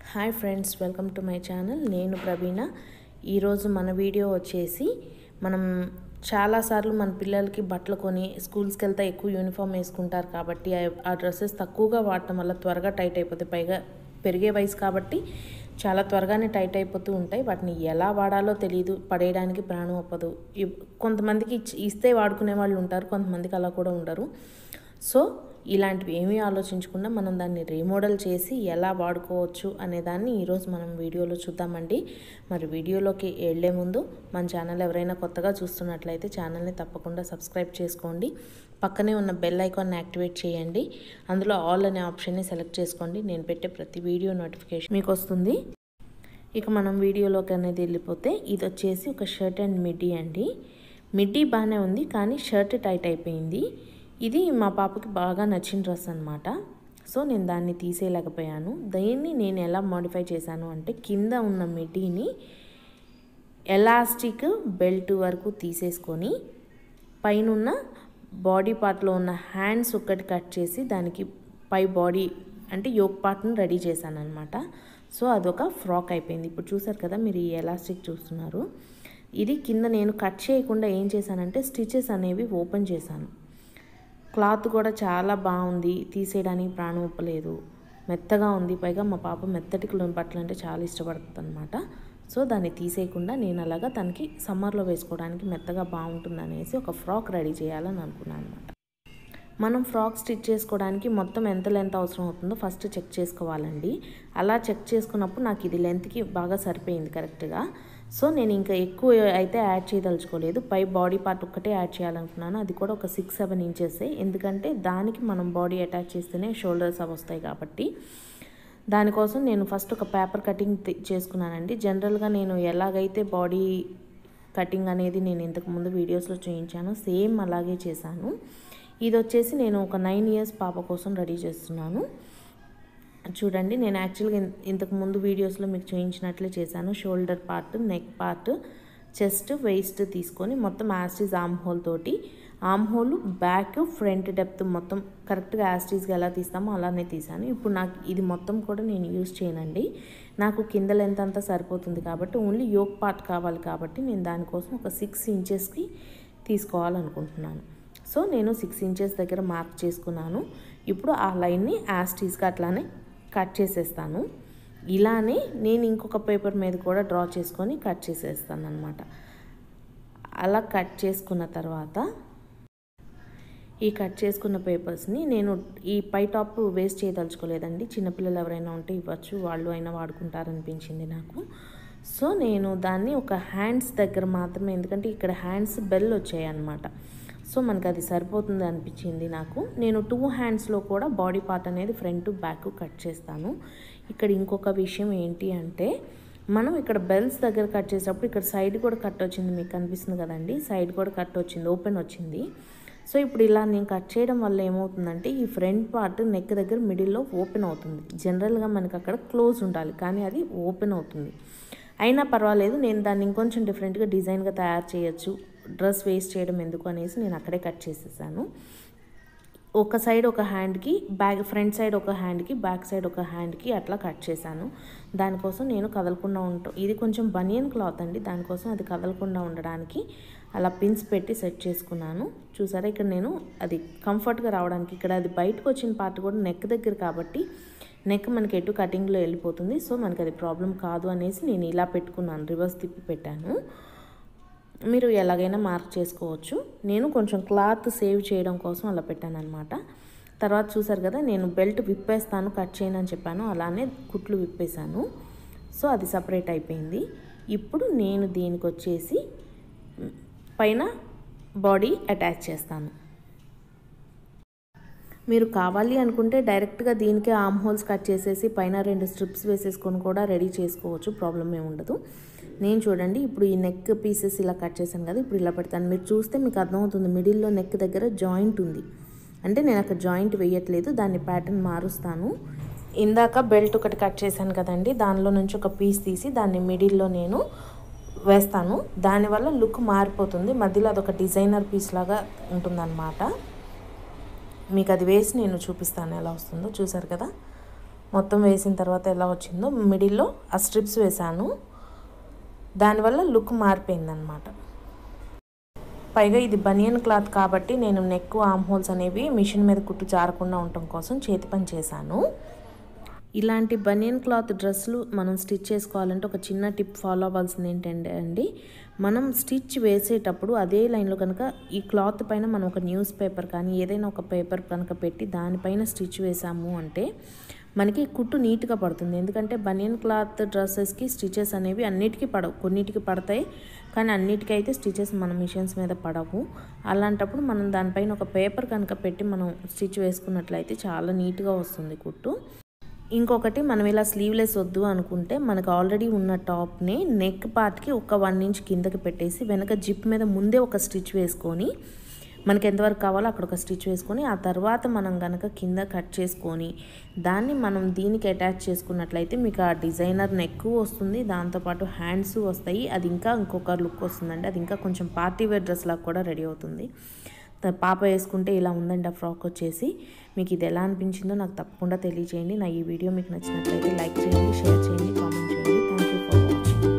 hi friends welcome to my channel నేను ప్రవీణ ఈరోజు మన వీడియో వచ్చేసి మనం చాలాసార్లు మన పిల్లలకి బట్టలు కొని స్కూల్స్కి వెళ్తే ఎక్కువ యూనిఫామ్ వేసుకుంటారు కాబట్టి ఆ- ఆ డ్రెస్సెస్ తక్కువగా వాడటం వల్ల త్వరగా టైట్ అయిపోతాయి పైగా పెరిగే వయసు కాబట్టి చాలా త్వరగానే టైట్ అయిపోతూ ఉంటాయి వాటిని ఎలా వాడాలో తెలియదు పడేయడానికి ప్రాణం ఒప్పదు ఇ- కొంతమందికి ఇచ్చి- ఇస్తే వాడుకునే వాళ్ళు ఉంటారు కొంతమందికి అలా కూడా ఉండరు సో ఇలాంటివి ఏమీ ఆలోచించకుండా మనం దాన్ని రీమోడల్ చేసి ఎలా వాడుకోవచ్చు అనే దాన్ని ఈరోజు మనం వీడియోలో చూద్దామండి మరి వీడియోలోకి వెళ్ళే ముందు మన ఛానల్ ఎవరైనా కొత్తగా చూస్తున్నట్లయితే ఛానల్ని తప్పకుండా సబ్స్క్రైబ్ చేసుకోండి పక్కనే ఉన్న బెల్ ఐకాన్ని యాక్టివేట్ చేయండి అందులో ఆల్ అనే ఆప్షన్ని సెలెక్ట్ చేసుకోండి నేను పెట్టే ప్రతి వీడియో నోటిఫికేషన్ మీకు వస్తుంది ఇక మనం వీడియోలోకి అనేది వెళ్ళిపోతే ఇది వచ్చేసి ఒక షర్ట్ అండ్ మిడ్డీ అండి మిడ్డీ బాగానే ఉంది కానీ షర్ట్ టైట్ అయిపోయింది ఇది మా పాపకి బాగా నచ్చిన డ్రెస్ అనమాట సో నేను దాన్ని తీసేయలేకపోయాను దీన్ని నేను ఎలా మోడిఫై చేశాను అంటే కింద ఉన్న మిడ్డీని ఎలాస్టిక్ బెల్ట్ వరకు తీసేసుకొని పైన బాడీ పార్ట్లో ఉన్న హ్యాండ్స్ ఒక్కటి కట్ చేసి దానికి పై బాడీ అంటే యోక్ పార్ట్ని రెడీ చేశాను అనమాట సో అదొక ఫ్రాక్ అయిపోయింది ఇప్పుడు చూసారు కదా మీరు ఈ ఎలాస్టిక్ చూస్తున్నారు ఇది కింద నేను కట్ చేయకుండా ఏం చేశానంటే స్టిచెస్ అనేవి ఓపెన్ చేశాను క్లాత్ కూడా చాలా బాగుంది తీసేయడానికి ప్రాణం ఒప్పలేదు మెత్తగా ఉంది పైగా మా పాప మెత్తటి క్లోన్ బట్టలు అంటే చాలా ఇష్టపడుతుంది అనమాట సో దాన్ని తీసేయకుండా నేను అలాగా తనకి సమ్మర్లో వేసుకోవడానికి మెత్తగా బాగుంటుంది అనేసి ఒక ఫ్రాక్ రెడీ చేయాలని అనుకున్నాను అనమాట మనం ఫ్రాక్ స్టిచ్ చేసుకోవడానికి మొత్తం ఎంత లెంత్ అవసరం అవుతుందో ఫస్ట్ చెక్ చేసుకోవాలండి అలా చెక్ చేసుకున్నప్పుడు నాకు ఇది లెంత్కి బాగా సరిపోయింది కరెక్ట్గా సో నేను ఇంకా ఎక్కువ అయితే యాడ్ చేయదలుచుకోలేదు పై బాడీ పార్ట్ ఒక్కటే యాడ్ చేయాలనుకున్నాను అది కూడా ఒక సిక్స్ సెవెన్ ఇంచెస్ ఎందుకంటే దానికి మనం బాడీ అటాచ్ చేస్తేనే షోల్డర్స్ అవి వస్తాయి కాబట్టి దానికోసం నేను ఫస్ట్ ఒక పేపర్ కటింగ్ తి- చేసుకున్నానండి జనరల్గా నేను ఎలాగైతే బాడీ కటింగ్ అనేది నేను ఇంతకు ముందు వీడియోస్లో చూపించాను సేమ్ అలాగే చేశాను ఇది వచ్చేసి నేను ఒక నైన్ ఇయర్స్ పాప కోసం రెడీ చేస్తున్నాను చూడండి నేను యాక్చువల్గా ఇన్- ఇంతకు ముందు వీడియోస్లో మీకు చూపించినట్లే చేశాను shoulder part neck part chest waist తీసుకొని మొత్తం యాస్టీస్ ఆమ్ హోల్ తోటి arm hole back front depth మొత్తం కరెక్ట్గా యాస్టీస్గా ఎలా తీస్తామో అలానే తీసాను ఇప్పుడు నాకు ఇది మొత్తం కూడా నేను యూజ్ చేయనండి నాకు కింద లెంత్ అంతా సరిపోతుంది కాబట్టి ఓన్లీ యోక్ పార్ట్ కావాలి కాబట్టి నేను దానికోసం ఒక సిక్స్ ఇంచెస్కి తీసుకోవాలనుకుంటున్నాను సో నేను సిక్స్ ఇంచెస్ దగ్గర మార్క్ చేసుకున్నాను ఇప్పుడు ఆ లైన్ని యాస్టీస్గా అట్లానే కట్ చేసేస్తాను ఇలానే నేను ఇంకొక పేపర్ మీద కూడా డ్రా చేసుకొని కట్ చేసేస్తాను అనమాట అలా కట్ చేసుకున్న తర్వాత ఈ కట్ చేసుకున్న పేపర్స్ని నేను ఈ పై టాప్ వేస్ట్ చేయదలుచుకోలేదండి చిన్నపిల్లలు ఎవరైనా ఉంటే ఇవ్వచ్చు వాళ్ళు అయినా వాడుకుంటారనిపించింది నాకు సో నేను దాన్ని ఒక హ్యాండ్స్ దగ్గర మాత్రమే ఎందుకంటే ఇక్కడ హ్యాండ్స్ బెల్ వచ్చాయి అన్నమాట సో మనకు అది సరిపోతుంది అనిపించింది నాకు నేను టూ హ్యాండ్స్లో కూడా బాడీ పార్ట్ అనేది ఫ్రంట్ బ్యాక్ కట్ చేస్తాను ఇక్కడ ఇంకొక విషయం ఏంటి అంటే మనం ఇక్కడ బెల్స్ దగ్గర కట్ చేసేటప్పుడు ఇక్కడ సైడ్ కూడా కట్ వచ్చింది మీకు కనిపిస్తుంది కదండి సైడ్ కూడా కట్ వచ్చింది ఓపెన్ వచ్చింది సో ఇప్పుడు ఇలా నేను కట్ చేయడం వల్ల ఏమవుతుందంటే ఈ ఫ్రంట్ పార్ట్ నెక్ దగ్గర మిడిల్లో ఓపెన్ అవుతుంది జనరల్గా మనకి అక్కడ క్లోజ్ ఉండాలి కానీ అది ఓపెన్ అవుతుంది అయినా పర్వాలేదు నేను దాన్ని ఇంకొంచెం డిఫరెంట్గా డిజైన్గా తయారు చేయొచ్చు డ్రెస్ వేస్ట్ చేయడం ఎందుకు అనేసి నేను అక్కడే కట్ చేసేసాను ఒక సైడ్ ఒక హ్యాండ్కి బ్యాక్ ఫ్రంట్ సైడ్ ఒక హ్యాండ్కి బ్యాక్ సైడ్ ఒక హ్యాండ్కి అట్లా కట్ చేశాను దానికోసం నేను కదలకుండా ఉంటా ఇది కొంచెం బనియన్ క్లాత్ అండి దానికోసం అది కదలకుండా ఉండడానికి అలా పిన్స్ పెట్టి సెట్ చేసుకున్నాను చూసారా ఇక్కడ నేను అది కంఫర్ట్గా రావడానికి ఇక్కడ అది బయటకు వచ్చిన పార్ట్ కూడా నెక్ దగ్గర కాబట్టి నెక్ మనకి ఎటు కటింగ్లో వెళ్ళిపోతుంది సో మనకి అది ప్రాబ్లం కాదు అనేసి నేను ఇలా పెట్టుకున్నాను రివర్స్ తిప్పి పెట్టాను మీరు ఎలాగైనా మార్క్ చేసుకోవచ్చు నేను కొంచెం క్లాత్ సేవ్ చేయడం కోసం అలా పెట్టాను అనమాట తర్వాత చూసారు కదా నేను బెల్ట్ విప్పేస్తాను కట్ చేయను అని చెప్పాను అలానే కుట్లు విప్పేశాను సో అది సపరేట్ అయిపోయింది ఇప్పుడు నేను దీనికి వచ్చేసి మ్, పైన బాడీ అటాచ్ చేస్తాను మీరు కావాలి అనుకుంటే డైరెక్ట్గా దీనికే ఆమ్ హోల్స్ కట్ చేసేసి పైన రెండు స్ట్రిప్స్ వేసేసుకొని కూడా రెడీ చేసుకోవచ్చు ప్రాబ్లం ఏమి ఉండదు నేను చూడండి ఇప్పుడు ఈ నెక్ పీసెస్ ఇలా కట్ చేశాను కదా ఇప్పుడు ఇలా పెడతాను మీరు చూస్తే మీకు అర్థమవుతుంది మిడిల్లో నెక్ దగ్గర జాయింట్ ఉంది అంటే నేను అక్కడ జాయింట్ వేయట్లేదు దాన్ని ప్యాటర్న్ మారుస్తాను ఇందాక బెల్ట్ ఒకటి కట్ చేశాను కదండి దానిలో నుంచి ఒక పీస్ తీసి దాన్ని మిడిల్లో నేను వేస్తాను దానివల్ల లుక్ మారిపోతుంది మధ్యలో అదొక డిజైనర్ పీస్ లాగా ఉంటుందన్నమాట మీకు అది వేసి నేను చూపిస్తాను ఎలా వస్తుందో చూసారు కదా మొత్తం వేసిన తర్వాత ఎలా వచ్చిందో మిడిల్లో ఆ స్ట్రిప్స్ వేసాను దానివల్ల లుక్ మారిపోయిందనమాట పైగా ఇది బనియన్ క్లాత్ కాబట్టి నేను నెక్ ఆమ్ హోల్స్ అనేవి మిషన్ మీద కుట్టు జారకుండా ఉండటం కోసం చేతి పని చేశాను ఇలాంటి బనియన్ క్లాత్ డ్రెస్సులు మనం స్టిచ్ చేసుకోవాలంటే ఒక చిన్న టిప్ ఫాలో అవ్వాల్సింది ఏంటంటే అండి మనం స్టిచ్ వేసేటప్పుడు అదే లైన్లో కనుక ఈ క్లాత్ పైన మనం ఒక న్యూస్ పేపర్ కానీ ఏదైనా ఒక పేపర్ కనుక పెట్టి దానిపైన స్టిచ్ వేసాము అంటే మనకి కుట్టు నీట్గా పడుతుంది ఎందుకంటే బనియన్ క్లాత్ డ్రెస్సెస్కి స్టిచెస్ అనేవి అన్నిటికీ పడవు కొన్నిటికి పడతాయి కానీ అన్నిటికీ అయితే స్టిచెస్ మన మిషన్స్ మీద పడవు అలాంటప్పుడు మనం దానిపైన ఒక పేపర్ కనుక పెట్టి మనం స్టిచ్ వేసుకున్నట్లయితే చాలా నీట్గా వస్తుంది కుట్టు ఇంకొకటి మనం ఇలా స్లీవ్లెస్ వద్దు అనుకుంటే మనకు ఆల్రెడీ ఉన్న టాప్ని నెక్ పార్ట్కి ఒక వన్ ఇంచ్ కిందకి పెట్టేసి వెనక జిప్ మీద ముందే ఒక స్టిచ్ వేసుకొని మనకి ఎంతవరకు కావాలో అక్కడ ఒక స్టిచ్ వేసుకొని ఆ తర్వాత మనం కనుక కింద కట్ చేసుకొని దాన్ని మనం దీనికి అటాచ్ చేసుకున్నట్లయితే మీకు ఆ డిజైనర్ నెక్ వస్తుంది దాంతోపాటు హ్యాండ్స్ వస్తాయి అది ఇంకా ఇంకొక లుక్ వస్తుందండి అది ఇంకా కొంచెం పార్టీ వేర్ డ్రెస్ లాగా కూడా రెడీ అవుతుంది పాప వేసుకుంటే ఇలా ఉందండి ఆ ఫ్రాక్ వచ్చేసి మీకు ఇది ఎలా అనిపించిందో నాకు తప్పకుండా తెలియజేయండి నా ఈ వీడియో మీకు నచ్చినట్లయితే లైక్ చేయండి షేర్ చేయండి కామెంట్ చేయండి థ్యాంక్ యూ ఫర్ వాచింగ్